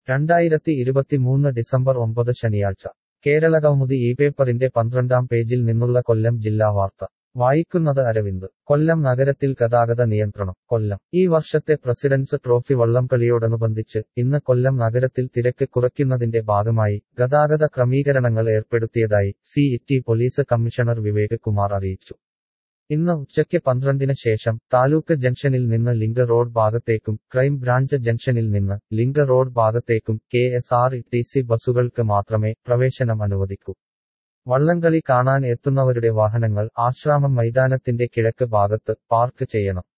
രണ്ടായിരത്തി ഇരുപത്തിമൂന്ന് ഡിസംബർ ഒമ്പത് ശനിയാഴ്ച കേരളകൗമുദി ഈ പേപ്പറിന്റെ പന്ത്രണ്ടാം പേജിൽ നിന്നുള്ള കൊല്ലം ജില്ലാ വാർത്ത വായിക്കുന്നത് അരവിന്ദ് കൊല്ലം നഗരത്തിൽ ഗതാഗത നിയന്ത്രണം കൊല്ലം ഈ വർഷത്തെ പ്രസിഡൻസ് ട്രോഫി വള്ളംകളിയോടനുബന്ധിച്ച് ഇന്ന് കൊല്ലം നഗരത്തിൽ തിരക്ക് കുറയ്ക്കുന്നതിന്റെ ഭാഗമായി ഗതാഗത ക്രമീകരണങ്ങൾ ഏർപ്പെടുത്തിയതായി city police commissioner Vivek Kumar അറിയിച്ചു ഇന്ന് ഉച്ചയ്ക്ക് പന്ത്രണ്ടിന് ശേഷം താലൂക്ക് ജംഗ്ഷനിൽ നിന്ന് ലിങ്ക് റോഡ് ഭാഗത്തേക്കും ക്രൈം ബ്രാഞ്ച് ജംഗ്ഷനിൽ നിന്ന് ലിങ്ക് റോഡ് ഭാഗത്തേക്കും K S R T C ബസ്സുകൾക്ക് മാത്രമേ പ്രവേശനം അനുവദിക്കൂ വള്ളംകളി കാണാൻ എത്തുന്നവരുടെ വാഹനങ്ങൾ ആശ്രാമം മൈതാനത്തിന്റെ കിഴക്ക് ഭാഗത്ത് പാർക്ക് ചെയ്യണം